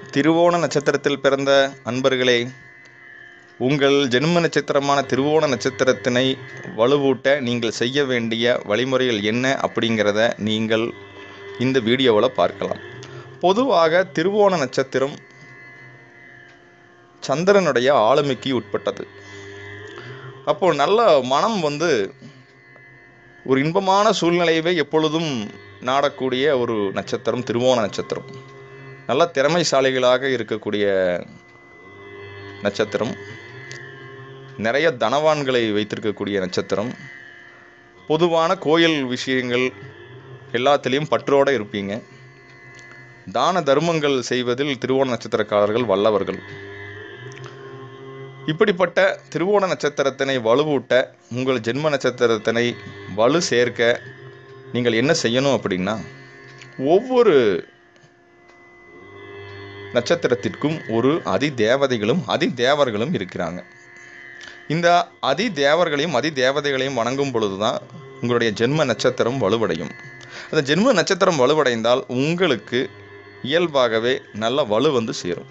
திருவோண நட்சத்திரத்தில் பிறந்த அன்பர்களே உங்கள் ஜென்ம நட்சத்திரமான திருவோண நட்சத்திரத்தினை வலுவூட்ட நீங்கள் செய்ய வேண்டிய வழிமுறைகள் என்ன அப்படிங்கிறத நீங்கள் இந்த வீடியோவில் பார்க்கலாம் பொதுவாக திருவோண நட்சத்திரம் சந்திரனுடைய ஆளுமைக்கு உட்பட்டது அப்போ நல்ல மனம் வந்து ஒரு இன்பமான சூழ்நிலையவே எப்பொழுதும் நாடக்கூடிய ஒரு நட்சத்திரம் திருவோண நட்சத்திரம் நல்ல திறமைசாலிகளாக இருக்கக்கூடிய நட்சத்திரம் நிறைய தனவான்களை வைத்திருக்கக்கூடிய நட்சத்திரம் பொதுவான கோயில் விஷயங்கள் எல்லாத்துலேயும் பற்றோடு இருப்பீங்க தான தர்மங்கள் செய்வதில் திருவோண நட்சத்திரக்காரர்கள் வல்லவர்கள் இப்படிப்பட்ட திருவோண நட்சத்திரத்தினை வலுவூட்ட உங்கள் ஜென்ம நட்சத்திரத்தினை வலு சேர்க்க நீங்கள் என்ன செய்யணும் அப்படின்னா ஒவ்வொரு நட்சத்திரத்திற்கும் ஒரு அதி தேவதைகளும் அதி தேவர்களும் இருக்கிறாங்க இந்த அதி தேவர்களையும் அதி தேவதைகளையும் வணங்கும் பொழுது தான் உங்களுடைய ஜென்ம நட்சத்திரம் வலுவடையும் அந்த ஜென்ம நட்சத்திரம் வலுவடைந்தால் உங்களுக்கு இயல்பாகவே நல்ல வலு வந்து சேரும்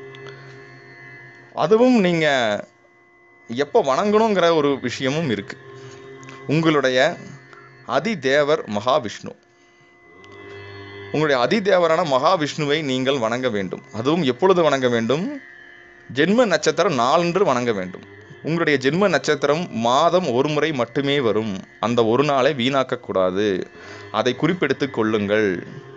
அதுவும் நீங்கள் எப்போ வணங்கணுங்கிற ஒரு விஷயமும் இருக்குது உங்களுடைய அதிதேவர் மகாவிஷ்ணு உங்களுடைய அதிதேவரான மகாவிஷ்ணுவை நீங்கள் வணங்க வேண்டும் அதுவும் எப்பொழுது வணங்க வேண்டும் ஜென்ம நட்சத்திரம் நாளன்று வணங்க வேண்டும் உங்களுடைய ஜென்ம நட்சத்திரம் மாதம் ஒரு முறை மட்டுமே வரும் அந்த ஒரு நாளை வீணாக்கக்கூடாது அதை குறிப்பெடுத்து கொள்ளுங்கள்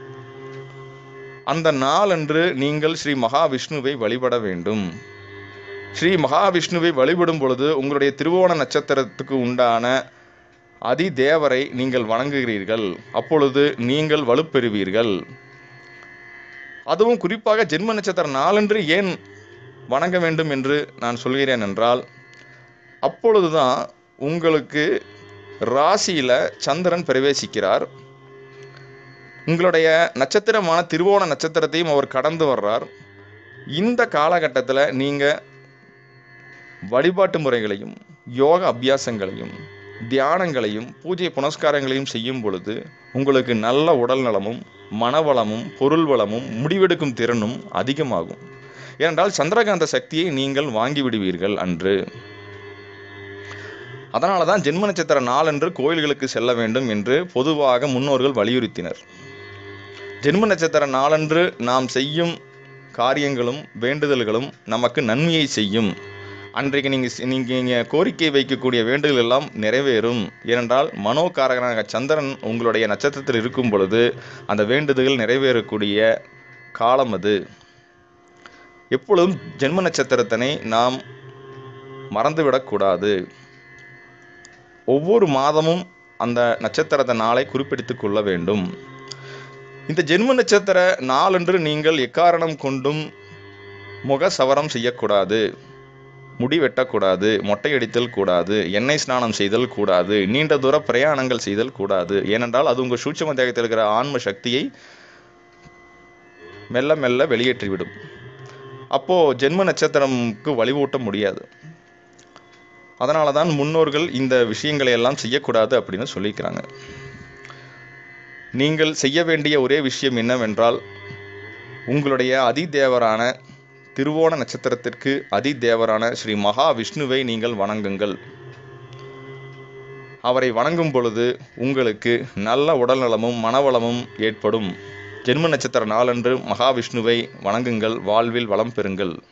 அந்த நாளன்று நீங்கள் ஸ்ரீ மகாவிஷ்ணுவை வழிபட வேண்டும் ஸ்ரீ மகாவிஷ்ணுவை வழிபடும் பொழுது உங்களுடைய திருவோண நட்சத்திரத்துக்கு உண்டான அதி தேவரை நீங்கள் வணங்குகிறீர்கள் அப்பொழுது நீங்கள் வலுப்பெறுவீர்கள் அதுவும் குறிப்பாக ஜென்ம நட்சத்திரம் நாளன்று ஏன் வணங்க வேண்டும் என்று நான் சொல்கிறேன் என்றால் அப்பொழுதுதான் உங்களுக்கு ராசியில் சந்திரன் பிரவேசிக்கிறார் உங்களுடைய நட்சத்திரமான திருவோண நட்சத்திரத்தையும் அவர் கடந்து வர்றார் இந்த காலகட்டத்தில் நீங்கள் வழிபாட்டு முறைகளையும் யோக அபியாசங்களையும் தியானங்களையும் பூஜை புனஸ்காரங்களையும் செய்யும் பொழுது உங்களுக்கு நல்ல உடல் நலமும் மனவளமும் பொருள் வளமும் முடிவெடுக்கும் திறனும் அதிகமாகும் ஏனென்றால் சந்திரகாந்த சக்தியை நீங்கள் வாங்கி விடுவீர்கள் அன்று அதனால தான் ஜென்ம நட்சத்திர நாளன்று கோயில்களுக்கு செல்ல வேண்டும் என்று பொதுவாக முன்னோர்கள் வலியுறுத்தினர் ஜென்ம நட்சத்திர நாளன்று நாம் செய்யும் காரியங்களும் வேண்டுதல்களும் நமக்கு நன்மையை செய்யும் அன்றைக்கு நீங்கள் நீங்கள் இங்கே கோரிக்கை வைக்கக்கூடிய வேண்டுதல் எல்லாம் நிறைவேறும் ஏனென்றால் மனோகாரகனாக சந்திரன் உங்களுடைய நட்சத்திரத்தில் இருக்கும் பொழுது அந்த வேண்டுதல்கள் நிறைவேறக்கூடிய காலம் அது எப்பொழுதும் ஜென்ம நட்சத்திரத்தினை நாம் மறந்துவிடக்கூடாது ஒவ்வொரு மாதமும் அந்த நட்சத்திரத்த நாளை குறிப்பிடுத்து கொள்ள வேண்டும் இந்த ஜென்ம நட்சத்திர நாளன்று நீங்கள் எக்காரணம் கொண்டும் முக சவரம் செய்யக்கூடாது முடி வெட்டக்கூடாது மொட்டையடித்தல் கூடாது எண்ணெய் ஸ்நானம் செய்தல் கூடாது நீண்ட தூர பிரயாணங்கள் செய்தல் கூடாது ஏனென்றால் அது உங்கள் சூட்சம தேகத்தில் இருக்கிற ஆன்ம சக்தியை மெல்ல மெல்ல வெளியேற்றிவிடும் அப்போது ஜென்ம நட்சத்திரமுக்கு வழிவூட்ட முடியாது அதனால தான் முன்னோர்கள் இந்த விஷயங்களை எல்லாம் செய்யக்கூடாது அப்படின்னு சொல்லிக்கிறாங்க நீங்கள் செய்ய வேண்டிய ஒரே விஷயம் என்னவென்றால் உங்களுடைய அதிதேவரான திருவோண நட்சத்திரத்திற்கு அதிதேவரான ஸ்ரீ மகாவிஷ்ணுவை நீங்கள் வணங்குங்கள் அவரை வணங்கும் பொழுது உங்களுக்கு நல்ல உடல்நலமும் மனவளமும் ஏற்படும் ஜென்ம நட்சத்திர நாளன்று மகாவிஷ்ணுவை வணங்குங்கள் வாழ்வில் வளம் பெறுங்கள்